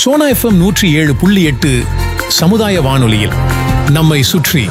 Sona FM நூற்றி ஏழு புள்ளி எட்டு சமுதாய வானொலியில் நம்மை சுற்றி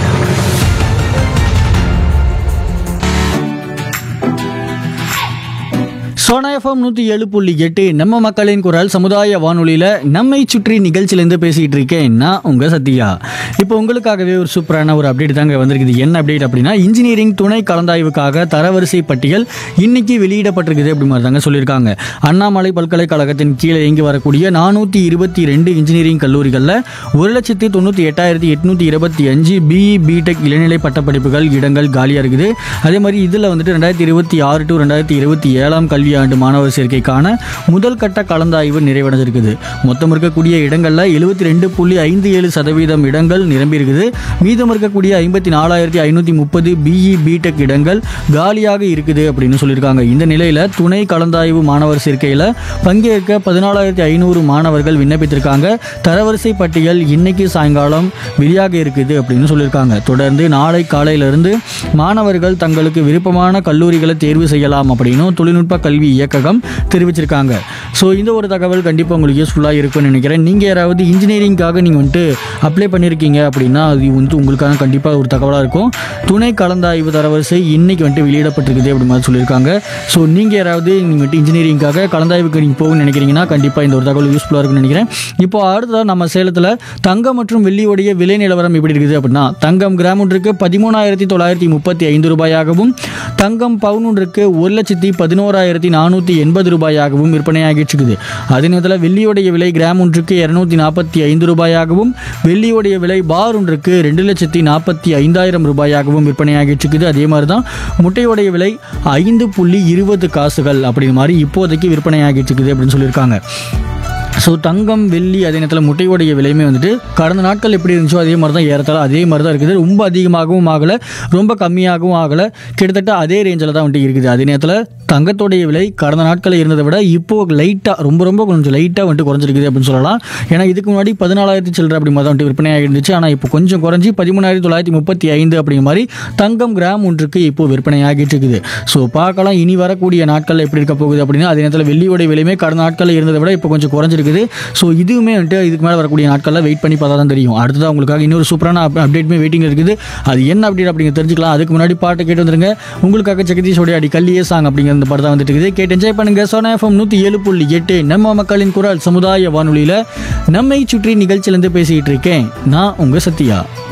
சோனா எஃப்எம் நூற்றி ஏழு புள்ளி எட்டு நம்ம மக்களின் குரல் சமுதாய வானொலியில் நம்மை சுற்றி நிகழ்ச்சியிலேருந்து பேசிகிட்டு இருக்கேன் நான் உங்கள் சத்யா இப்போ உங்களுக்காகவே ஒரு சூப்பரான ஒரு அப்டேட் தாங்க வந்திருக்குது என்ன அப்டேட் அப்படின்னா இன்ஜினியரிங் துணை கலந்தாய்வுக்காக தரவரிசை பட்டியல் இன்னைக்கு வெளியிடப்பட்டிருக்குது அப்படி மாதிரி தாங்க சொல்லியிருக்காங்க அண்ணாமலை பல்கலைக்கழகத்தின் கீழே இயங்கி வரக்கூடிய நானூற்றி இருபத்தி ரெண்டு இன்ஜினியரிங் கல்லூரிகளில் ஒரு லட்சத்தி தொண்ணூற்றி எட்டாயிரத்தி எட்நூற்றி இருபத்தி அஞ்சு பிஇ பிடெக் இளநிலை பட்டப்படிப்புகள் இடங்கள் காலியாக இருக்குது அதே மாதிரி இதில் வந்துட்டு ரெண்டாயிரத்தி இருபத்தி ஆறு டு ரெண்டாயிரத்தி இருபத்தி ஏழாம் கல்வியாண்டு மாணவர் சேர்க்கைக்கான முதல் கட்ட கலந்தாய்வு நிறைவடைஞ்சிருக்குது மொத்தம் இருக்கக்கூடிய இடங்களில் எழுபத்தி ரெண்டு புள்ளி ஐந்து ஏழு சதவீதம் இடங்கள் நிரம்பி இருக்குது மீதம் இருக்கக்கூடிய ஐம்பத்தி நாலாயிரத்தி ஐநூற்றி முப்பது பிஇ பிடெக் இடங்கள் காலியாக இருக்குது அப்படின்னு சொல்லியிருக்காங்க இந்த நிலையில் துணை கலந்தாய்வு மாணவர் சேர்க்கையில் பங்கேற்க பதினாலாயிரத்தி ஐநூறு மாணவர்கள் விண்ணப்பித்திருக்காங்க தரவரிசை பட்டியல் இன்னைக்கு சாயங்காலம் வெளியாக இருக்குது அப்படின்னு சொல்லியிருக்காங்க தொடர்ந்து நாளை காலையிலிருந்து மாணவர்கள் தங்களுக்கு விருப்பமான கல்லூரிகளை தேர்வு செய்யலாம் அப்படின்னும் தொழில்நுட்ப கல்வி இயக்ககம் தெரிவிச்சிருக்காங்க ஸோ இந்த ஒரு தகவல் கண்டிப்பாக உங்களுக்கு யூஸ்ஃபுல்லாக இருக்கும்னு நினைக்கிறேன் நீங்கள் யாராவது இன்ஜினியரிங்காக நீங்கள் வந்துட்டு அப்ளை பண்ணியிருக்கீங்க அப்படின்னா அது வந்து உங்களுக்கான கண்டிப்பாக ஒரு தகவலாக இருக்கும் துணை கலந்தாய்வு தரவரிசை இன்னைக்கு வந்துட்டு வெளியிடப்பட்டிருக்குது அப்படி மாதிரி சொல்லியிருக்காங்க ஸோ நீங்கள் யாராவது நீங்கள் வந்துட்டு இன்ஜினியரிங்காக கலந்தாய்வுக்கு நீங்கள் போகணும்னு நினைக்கிறீங்கன்னா கண்டிப்பாக இந்த ஒரு தகவல் யூஸ்ஃபுல்லாக இருக்கும்னு நினைக்கிறேன் இப்போ அடுத்ததாக நம்ம சேலத்தில் தங்கம் மற்றும் வெள்ளியுடைய விலை நிலவரம் எப்படி இருக்குது அப்படின்னா தங்கம் கிராம் ஒன்றுக்கு பதிமூணாயிரத்தி தொள்ளாயிரத்தி முப்பத்தி ஐந்து ரூபாயாகவும் தங்கம் பவுன் ஒன்றுக்கு ஒரு லட்சத்தி பதினோராயிரத்தி நானூற்றி எண்பது ரூபாயாகவும் விற்பனையாகிட்டு இருக்குது அதே நேரத்தில் வெள்ளியுடைய விலை கிராம் ஒன்றுக்கு இரநூத்தி நாற்பத்தி ஐந்து ரூபாயாகவும் வெள்ளியுடைய விலை பார் ஒன்றுக்கு ரெண்டு லட்சத்தி நாற்பத்தி ஐந்தாயிரம் ரூபாயாகவும் விற்பனையாகிட்டு இருக்குது அதே மாதிரி தான் முட்டையுடைய விலை ஐந்து புள்ளி இருபது காசுகள் அப்படிங்கிற மாதிரி இப்போதைக்கு விற்பனையாகிட்டு இருக்குது அப்படின்னு சொல்லியிருக்காங்க ஸோ தங்கம் வெள்ளி அதே நேரத்தில் முட்டையோடைய விலையுமே வந்துட்டு கடந்த நாட்கள் எப்படி இருந்துச்சோ அதே மாதிரி தான் ஏறத்தாழ அதே மாதிரி தான் இருக்குது ரொம்ப அதிகமாகவும் ஆகலை ரொம்ப கம்மியாகவும் ஆகலை கிட்டத்தட்ட அதே ரேஞ்சில் தான் வந்துட்டு இருக்குது அதே நேரத்தில் தங்கத்தோடைய விலை கடந்த நாட்களில் இருந்ததை விட இப்போ லைட்டாக ரொம்ப ரொம்ப கொஞ்சம் லைட்டாக வந்துட்டு குறைஞ்சிருக்குது அப்படின்னு சொல்லலாம் ஏன்னா இதுக்கு முன்னாடி பதினாலாயிரத்தி சில்லற அப்படி மாதிரி தான் வந்துட்டு விற்பனையாக இருந்துச்சு ஆனால் இப்போ கொஞ்சம் குறைஞ்சி பதிமூணாயிரத்தி தொள்ளாயிரத்தி முப்பத்தி ஐந்து அப்படிங்கிற மாதிரி தங்கம் கிராம் ஒன்றுக்கு இப்போ விற்பனையாகிட்டு இருக்குது ஸோ பார்க்கலாம் இனி வரக்கூடிய நாட்கள் எப்படி இருக்க போகுது அப்படின்னா அதே நேரத்தில் வெள்ளியோட விலையுமே கடந்த நாட்களில் இருந்ததை விட இப்போ கொஞ்சம் குறைஞ்சிருக்குது ஸோ இதுவுமே வந்துட்டு இதுக்கு மேலே வரக்கூடிய நாட்களில் வெயிட் பண்ணி பார்த்தா தான் தெரியும் அடுத்ததாக உங்களுக்காக இன்னொரு சூப்பரான அப்டேட்மே வெயிட்டிங் இருக்குது அது என்ன அப்டேட் அப்படிங்க தெரிஞ்சுக்கலாம் அதுக்கு முன்னாடி பாட்டை கேட்டு வந்துருங்க உங்களுக்காக ஜெகதீஷோடைய அடி கல்லியே சாங் அப்படிங்கிற இந்த படம் தான் வந்துட்டு இருக்குது கேட்டு என்ஜாய் பண்ணுங்க சோனா எஃப்எம் நூற்றி ஏழு புள்ளி எட்டு நம்ம மக்களின் குரல் சமுதாய வானொலியில் நம்மை சுற்றி நிகழ்ச்சியிலேருந்து பேசிக்கிட்டு இருக்கேன் நான் உங்கள் சத்யா